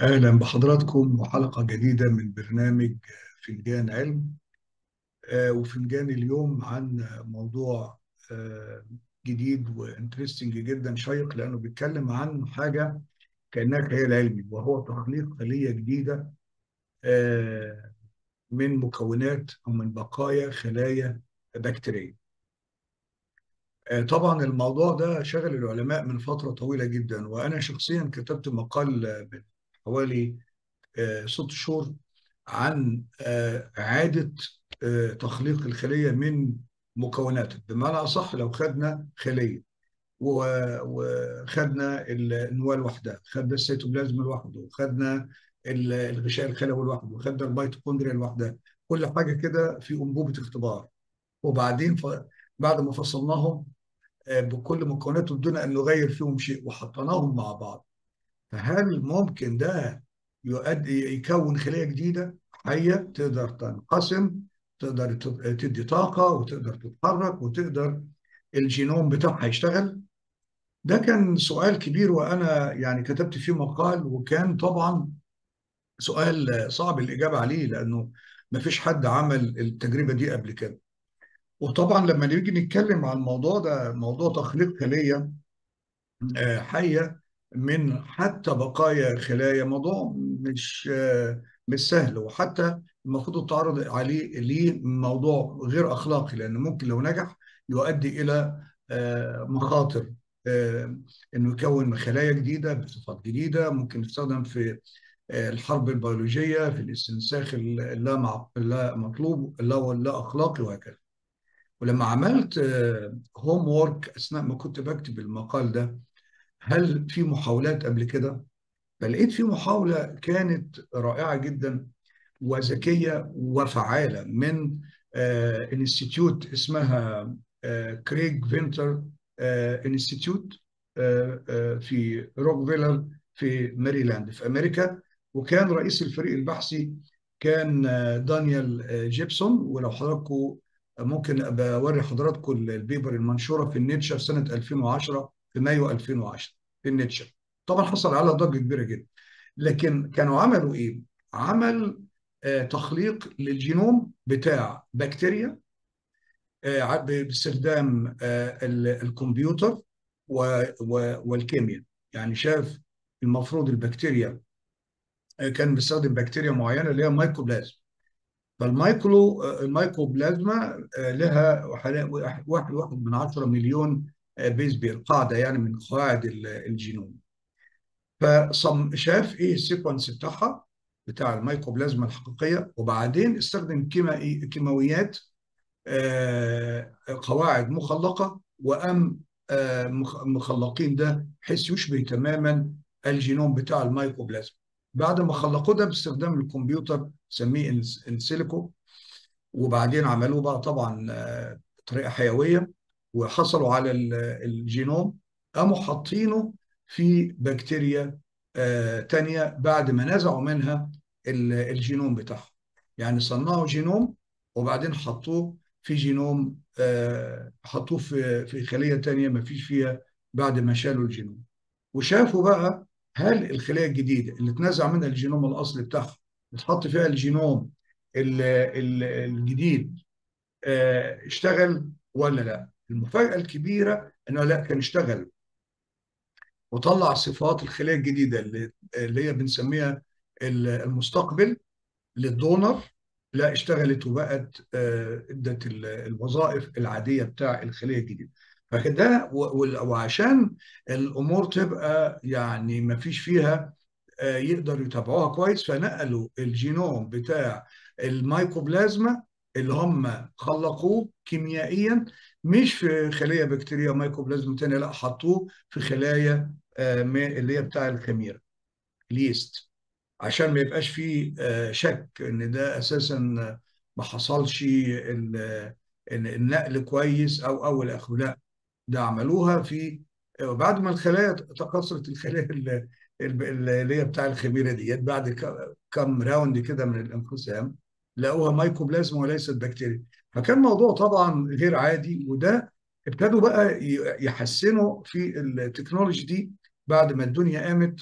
أهلا بحضراتكم وحلقة جديدة من برنامج فنجان علم آه، وفنجان اليوم عن موضوع آه، جديد وانترستنج جدا شيق لأنه بيتكلم عن حاجة كأنها خيال علمي وهو تخليق خلية جديدة آه، من مكونات أو من بقايا خلايا بكتيرية آه، طبعا الموضوع ده شغل العلماء من فترة طويلة جدا وأنا شخصيا كتبت مقال آه، من حوالي آه، ست شهور عن آه، إعادة آه، تخليق الخلية من مكوناتها بمعنى أصح لو خدنا خلية و- وخدنا النواة لوحدها خدنا السيتوبلازم لوحده وخدنا ال- الغشاء الخلوي لوحده وخدنا الميتوكوندريا لوحدها كل حاجة كده في أنبوبة اختبار وبعدين ف... بعد ما فصلناهم آه، بكل مكوناتهم دون أن نغير فيهم شيء وحطيناهم مع بعض فهل ممكن ده يؤدي يكون خلية جديدة حية تقدر تنقسم تقدر تد- تدي طاقة وتقدر تتحرك وتقدر الجينوم بتاعها يشتغل ده كان سؤال كبير وأنا يعني كتبت فيه مقال وكان طبعا سؤال صعب الإجابة عليه لأنه ما فيش حد عمل التجربة دي قبل كده وطبعا لما نيجي نتكلم عن الموضوع ده موضوع تخليق خلية آه، حية من حتى بقايا خلايا موضوع مش آه، مش سهل وحتى المفروض التعرض عليه ليه موضوع غير أخلاقي لأن ممكن لو نجح يؤدي إلى آه، مخاطر آه، إنه يكون خلايا جديدة بصفات جديدة ممكن يستخدم في آه، الحرب البيولوجية في الاستنساخ اللا مع- اللا مطلوب اللا اللا أخلاقي وهكذا ولما عملت هوم وورك أثناء ما كنت بكتب المقال ده هل في محاولات قبل كده؟ فلقيت في محاولة كانت رائعة جدا وذكية وفعالة من انستيتيوت اسمها آه، كريج فينتر انستيتيوت في روكفيلر في ماريلاند في أمريكا وكان رئيس الفريق البحثي كان آه، دانيال آه، جيبسون ولو حضراتكم ممكن ابقى اوري حضراتكم البيبر المنشوره في النيتشر سنه 2010 في مايو 2010 في النيتشر طبعا حصل على ضجه كبيره جدا لكن كانوا عملوا ايه؟ عمل آه، تخليق للجينوم بتاع بكتيريا آه، باستخدام آه، ال- الكمبيوتر و- و- والكيمياء يعني شاف المفروض البكتيريا آه، كان بيستخدم بكتيريا معينه اللي هي مايكوبلازم فالمايكرو المايكوبلازما آه، لها حوالي واحد واحد واحد من عشرة مليون آه، بيز بير قاعدة يعني من قواعد ال- الجينوم فشاف ايه السيكونس بتاعها بتاع المايكوبلازما الحقيقية وبعدين استخدم كيماوي كيماويات آه، قواعد مخلقة وقام آه، مخ- مخلقين ده بحيث يشبه تماما الجينوم بتاع المايكوبلازما بعد ما خلقوه ده باستخدام الكمبيوتر سميه انسيليكو وبعدين عملوه بقى طبعا آه، بطريقه حيويه وحصلوا على ال- الجينوم قاموا حاطينه في بكتيريا آه، تانية بعد ما نزعوا منها ال- الجينوم بتاعها يعني صنعوا جينوم وبعدين حطوه في جينوم آه، حطوه في في خلية تانية ما فيش فيها بعد ما شالوا الجينوم وشافوا بقى هل الخلية الجديدة اللي اتنزع منها الجينوم الأصلي بتاعها اتحط فيها الجينوم ال- ال- الجديد آه، اشتغل ولا لا المفاجأة الكبيرة انه لا كان اشتغل وطلع صفات الخلية الجديدة اللي اللي هي بنسميها ال- المستقبل للدونر لا اشتغلت وبقت آه، ادت ال- الوظائف العادية بتاع الخلية الجديدة فده و- وال- وعشان الامور تبقى يعني ما فيش فيها آه، يقدروا يتابعوها كويس فنقلوا الجينوم بتاع الميكوبلازما اللي هم خلقوه كيميائيا مش في خلية بكتيريا ميكوبلازما تانية لا حطوه في خلايا آه، ما- اللي هي بتاع الخميرة اليست عشان ما يبقاش فيه آه، شك ان ده اساسا ما حصلش ال- ال- النقل كويس او او الى اخره لا ده عملوها في بعد ما الخلايا تكاثرت الخلايا ال- ال- اللي هي بتاع الخميره ديت بعد ك- كم راوند كده من الانقسام لقوها مايكوبلازما وليست بكتيريا فكان موضوع طبعا غير عادي وده ابتدوا بقى ي- يحسنوا في التكنولوجي دي بعد ما الدنيا قامت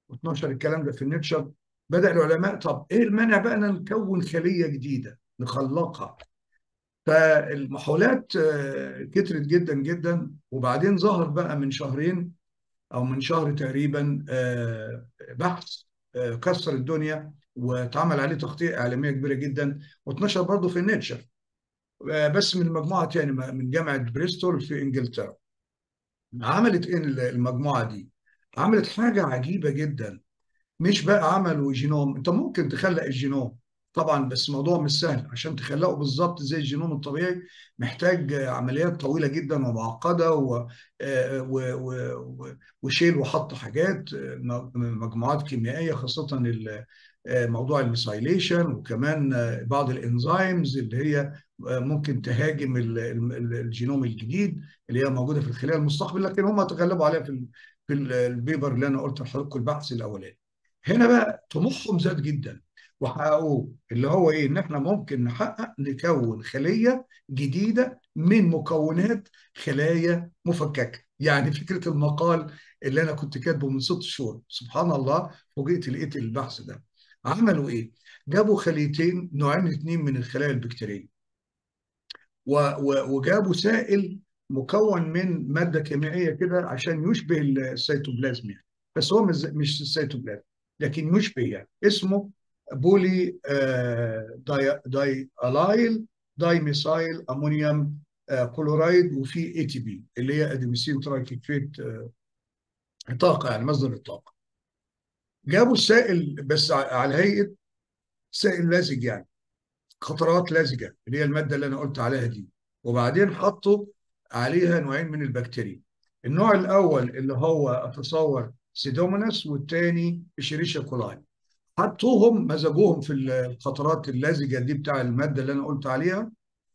و12 الكلام ده في النيتشر بدا العلماء طب ايه المانع بقى ان نكون خليه جديده نخلقها فالمحاولات كترت جدا جدا وبعدين ظهر بقى من شهرين او من شهر تقريبا بحث كسر الدنيا واتعمل عليه تغطيه اعلاميه كبيره جدا واتنشر برضه في النيتشر بس من مجموعه تاني من جامعه بريستول في انجلترا عملت ايه المجموعه دي؟ عملت حاجه عجيبه جدا مش بقى عملوا جينوم انت ممكن تخلق الجينوم طبعا بس الموضوع مش سهل عشان تخلقه بالظبط زي الجينوم الطبيعي محتاج عمليات طويله جدا ومعقده و... و... و... وشيل وحط حاجات مجموعات كيميائيه خاصه موضوع الميسايليشن وكمان بعض الانزيمز اللي هي ممكن تهاجم الجينوم الجديد اللي هي موجوده في الخلايا المستقبل لكن هم تغلبوا عليها في في البيبر اللي انا قلت لحضراتكم البحث الاولاني. هنا بقى طموحهم زاد جدا وحققوه اللي هو ايه ان احنا ممكن نحقق نكون خليه جديده من مكونات خلايا مفككه يعني فكره المقال اللي انا كنت كاتبه من ست شهور سبحان الله فوجئت لقيت البحث ده عملوا ايه جابوا خليتين نوعين اثنين من الخلايا البكتيريه وجابوا سائل مكون من ماده كيميائيه كده عشان يشبه السيتوبلازم يعني بس هو مش السيتوبلازم لكن يشبه يعني اسمه بولي داي داي الايل داي ميثايل امونيوم كلورايد وفي اي تي بي اللي هي اديميسين ترايكيفيت طاقه يعني مصدر الطاقه جابوا السائل بس على هيئه سائل لزج يعني قطرات لزجه اللي هي الماده اللي انا قلت عليها دي وبعدين حطوا عليها نوعين من البكتيريا النوع الاول اللي هو اتصور سيدوموناس والثاني اشيريشيا كولاي حطوهم مزجوهم في القطرات اللزجه دي بتاع الماده اللي انا قلت عليها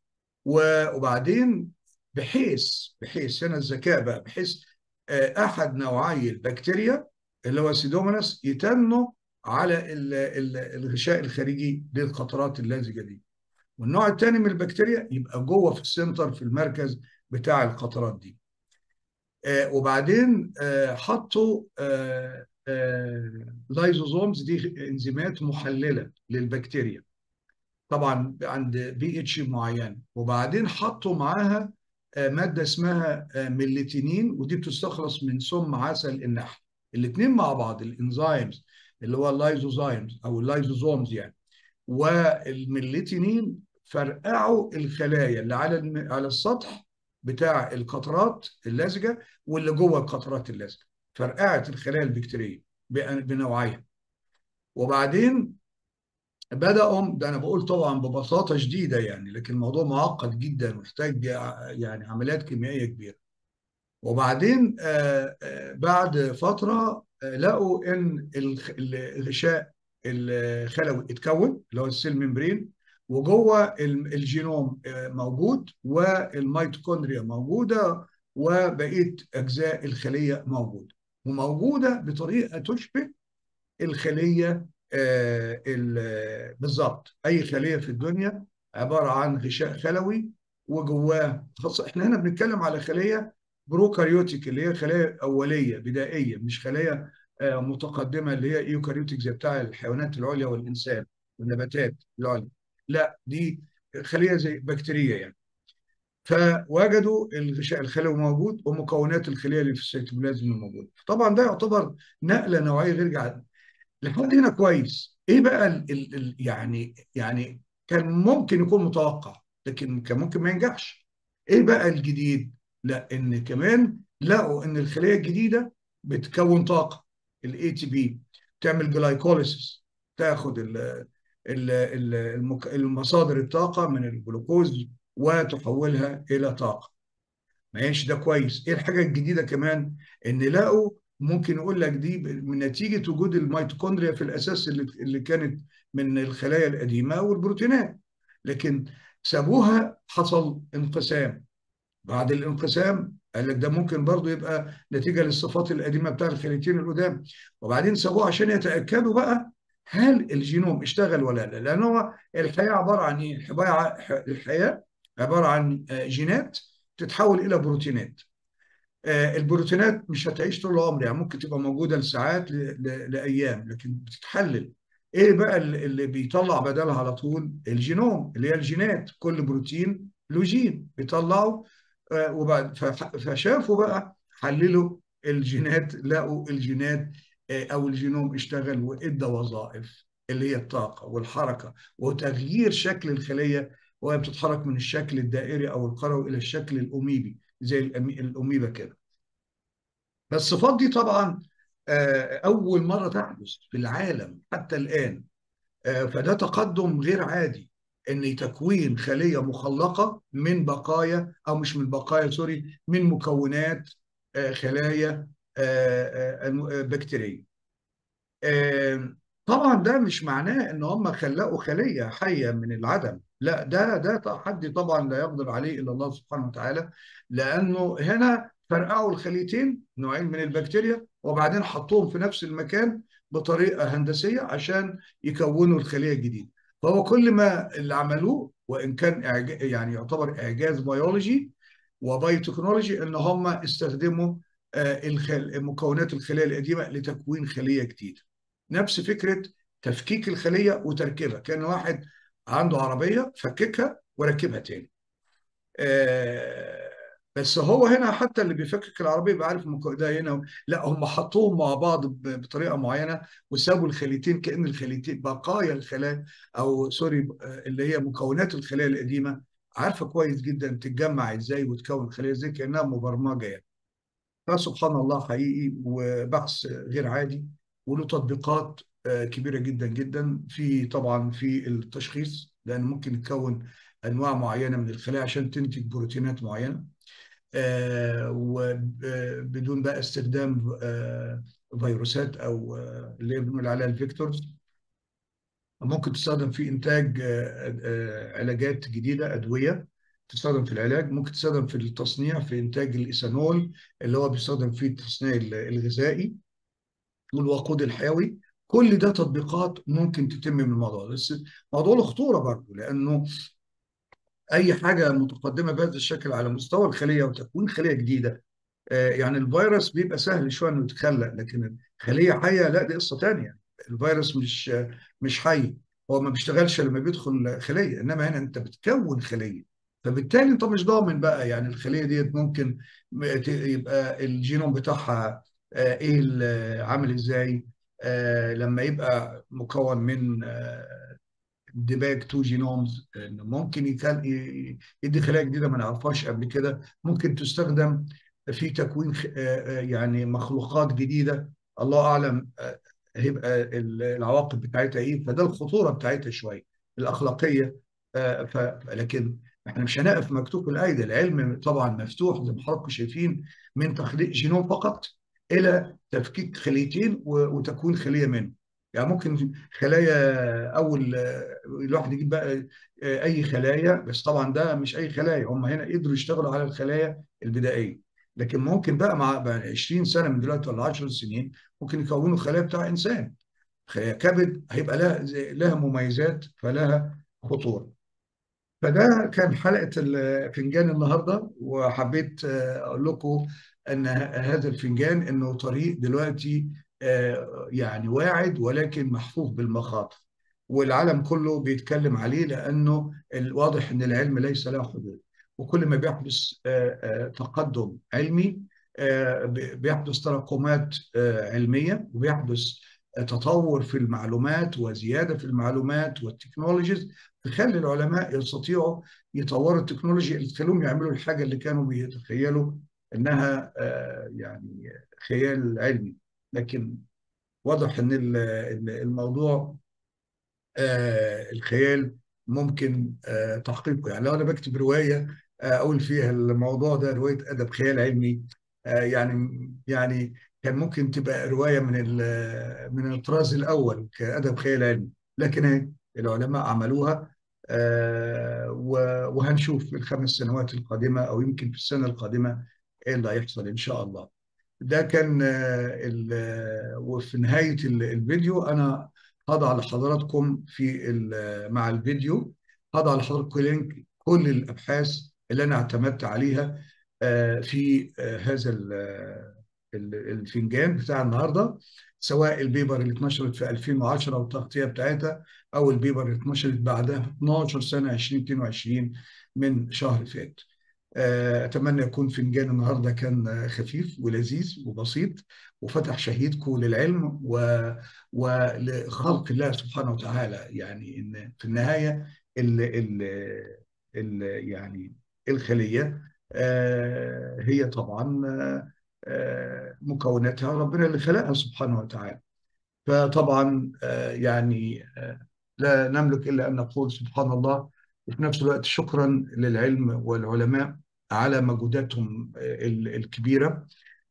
وبعدين بحيث بحيث هنا الذكاء بقى بحيث احد نوعي البكتيريا اللي هو سيدوموناس يتنوا على الغشاء الخارجي للقطرات اللزجه دي والنوع الثاني من البكتيريا يبقى جوه في السنتر في المركز بتاع القطرات دي آه وبعدين آه حطوا آه لايزوزومز دي انزيمات محلله للبكتيريا طبعا عند بي اتش معين وبعدين حطوا معاها ماده اسمها ميليتينين ودي بتستخلص من سم عسل النحل الاثنين مع بعض الانزيمز اللي هو اللايزوزايمز او اللايزوزومز يعني والميليتينين فرقعوا الخلايا اللي على على السطح بتاع القطرات اللزجه واللي جوه القطرات اللزجه فرقعت الخلايا البكتيريه بنوعيها وبعدين بداوا ده انا بقول طبعا ببساطه شديده يعني لكن الموضوع معقد جدا محتاج يعني عمليات كيميائيه كبيره وبعدين بعد فتره لقوا ان الغشاء الخلوي اتكون اللي هو السيل ممبرين وجوه الجينوم موجود والميتوكوندريا موجوده وبقيه اجزاء الخليه موجوده وموجوده بطريقه تشبه الخليه بالظبط اي خليه في الدنيا عباره عن غشاء خلوي وجواه خاصه احنا هنا بنتكلم على خليه بروكاريوتيك اللي هي خلايا اوليه بدائيه مش خلايا متقدمه اللي هي ايوكاريوتيك زي بتاع الحيوانات العليا والانسان والنباتات العليا لا دي خليه زي بكتيريا يعني فوجدوا الغشاء الخلوي موجود ومكونات الخليه اللي في السيتوبلازم موجوده طبعا ده يعتبر نقله نوعيه غير عاديه لحد هنا كويس ايه بقى ال ال ال يعني يعني كان ممكن يكون متوقع لكن كان ممكن ما ينجحش ايه بقى الجديد لا ان كمان لقوا ان الخليه الجديده بتكون طاقه الاي تي بي تعمل جلايكوليسيس تاخد ال ال ال المصادر الطاقه من الجلوكوز وتحولها الى طاقه ماشي ده كويس ايه الحاجه الجديده كمان ان لقوا ممكن يقول لك دي من نتيجه وجود الميتوكوندريا في الاساس اللي اللي كانت من الخلايا القديمه والبروتينات لكن سابوها حصل انقسام بعد الانقسام قال لك ده ممكن برضه يبقى نتيجه للصفات القديمه بتاع الخليتين القدام وبعدين سابوه عشان يتاكدوا بقى هل الجينوم اشتغل ولا لا لان هو الحياه عباره عن ايه الحياه عباره عن جينات تتحول الى بروتينات البروتينات مش هتعيش طول العمر يعني ممكن تبقى موجوده لساعات لايام لكن بتتحلل ايه بقى اللي بيطلع بدلها على طول الجينوم اللي هي الجينات كل بروتين له جين بيطلعوا وبعد فشافوا بقى حللوا الجينات لقوا الجينات او الجينوم اشتغل وادى وظائف اللي هي الطاقه والحركه وتغيير شكل الخليه وهي بتتحرك من الشكل الدائري او القروي الى الشكل الاميبي زي الاميبا كده فالصفات دي طبعا اول مره تحدث في العالم حتى الان فده تقدم غير عادي ان تكوين خليه مخلقه من بقايا او مش من بقايا سوري من مكونات خلايا بكتيريه طبعا ده مش معناه ان هم خلقوا خليه حيه من العدم لا ده ده تحدي طبعا لا يقدر عليه الا الله سبحانه وتعالى لانه هنا فرقعوا الخليتين نوعين من البكتيريا وبعدين حطوهم في نفس المكان بطريقه هندسيه عشان يكونوا الخليه الجديده فهو كل ما اللي عملوه وان كان يعني يعتبر اعجاز بيولوجي وبايوتكنولوجي ان هم استخدموا مكونات الخليه القديمه لتكوين خليه جديده نفس فكره تفكيك الخليه وتركيبها كان واحد عنده عربيه فككها وركبها تاني بس هو هنا حتى اللي بيفكك العربيه بيبقى عارف ده هنا لا هم حطوهم مع بعض بطريقه معينه وسابوا الخليتين كان الخليتين بقايا الخلايا او سوري اللي هي مكونات الخلايا القديمه عارفه كويس جدا تتجمع ازاي وتكون خلايا ازاي كانها مبرمجه يعني فسبحان الله حقيقي وبحث غير عادي وله تطبيقات كبيره جدا جدا في طبعا في التشخيص لان ممكن يتكون انواع معينه من الخلايا عشان تنتج بروتينات معينه وبدون بقى استخدام فيروسات او اللي بنقول عليها الفيكتورز ممكن تستخدم في انتاج علاجات جديده ادويه تستخدم في العلاج ممكن تستخدم في التصنيع في انتاج الايثانول اللي هو بيستخدم في التصنيع الغذائي والوقود الحيوي كل ده تطبيقات ممكن تتم من الموضوع بس موضوع له خطوره برضه لانه اي حاجه متقدمه بهذا الشكل على مستوى الخليه وتكوين خليه جديده يعني الفيروس بيبقى سهل شويه انه يتخلق لكن خليه حيه لا دي قصه ثانيه الفيروس مش مش حي هو ما بيشتغلش لما بيدخل خليه انما هنا انت بتكون خليه فبالتالي انت مش ضامن بقى يعني الخليه ديت ممكن يبقى الجينوم بتاعها ايه عامل ازاي لما يبقى مكون من ديباج تو جينومز ممكن يدي خلايا جديده ما نعرفهاش قبل كده ممكن تستخدم في تكوين يعني مخلوقات جديده الله اعلم هيبقى العواقب بتاعتها ايه فده الخطوره بتاعتها شويه الاخلاقيه لكن احنا مش هنقف مكتوب الايدي العلم طبعا مفتوح زي ما حضراتكم شايفين من تخليق جينوم فقط الى تفكيك خليتين وتكوين خليه منه يعني ممكن خلايا اول الواحد يجيب بقى اي خلايا بس طبعا ده مش اي خلايا هم هنا قدروا يشتغلوا على الخلايا البدائيه لكن ممكن بقى مع 20 سنه من دلوقتي ولا 10 سنين ممكن يكونوا خلايا بتاع انسان خلايا كبد هيبقى لها لها مميزات فلها خطوره فده كان حلقه الفنجان النهارده وحبيت اقول لكم ان هذا الفنجان انه طريق دلوقتي يعني واعد ولكن محفوف بالمخاطر والعالم كله بيتكلم عليه لانه الواضح ان العلم ليس له حدود وكل ما بيحدث تقدم علمي بيحدث تراكمات علميه وبيحدث تطور في المعلومات وزياده في المعلومات والتكنولوجيز تخلي العلماء يستطيعوا يطوروا التكنولوجيا اللي تخليهم يعملوا الحاجه اللي كانوا بيتخيلوا انها يعني خيال علمي لكن واضح ان الموضوع الخيال ممكن تحقيقه يعني لو انا بكتب روايه اقول فيها الموضوع ده روايه ادب خيال علمي يعني يعني كان ممكن تبقى روايه من من الطراز الاول كادب خيال علمي لكن العلماء عملوها وهنشوف في الخمس سنوات القادمه او يمكن في السنه القادمه ايه اللي هيحصل ان شاء الله ده كان وفي نهايه الفيديو انا هضع لحضراتكم في مع الفيديو هضع لحضراتكم لينك كل الابحاث اللي انا اعتمدت عليها في هذا الفنجان بتاع النهارده سواء البيبر اللي اتنشرت في 2010 والتغطيه بتاعتها او البيبر اللي اتنشرت بعدها 12 سنه 2022 من شهر فات. اتمنى يكون فنجان النهارده كان خفيف ولذيذ وبسيط وفتح شهيدكم للعلم و... ولخلق الله سبحانه وتعالى يعني ان في النهايه ال... ال... ال... يعني الخليه هي طبعا مكوناتها ربنا اللي خلقها سبحانه وتعالى فطبعا يعني لا نملك الا ان نقول سبحان الله وفي نفس الوقت شكرا للعلم والعلماء على مجهوداتهم الكبيره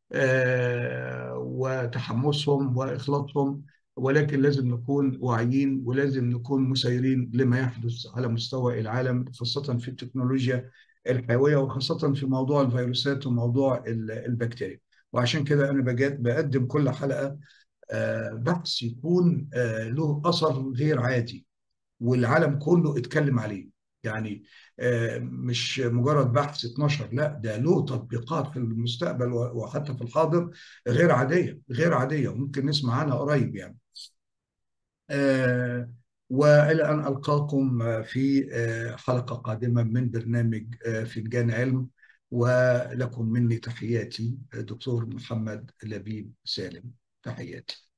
وتحمسهم واخلاصهم ولكن لازم نكون واعيين ولازم نكون مسيرين لما يحدث على مستوى العالم خاصه في التكنولوجيا الحيويه وخاصه في موضوع الفيروسات وموضوع البكتيريا وعشان كده انا بقدم كل حلقه بحث يكون له اثر غير عادي والعالم كله اتكلم عليه يعني مش مجرد بحث 12 لا ده له تطبيقات في المستقبل وحتى في الحاضر غير عاديه غير عاديه وممكن نسمع عنها قريب يعني والى ان القاكم في حلقه قادمه من برنامج فنجان علم ولكم مني تحياتي دكتور محمد لبيب سالم تحياتي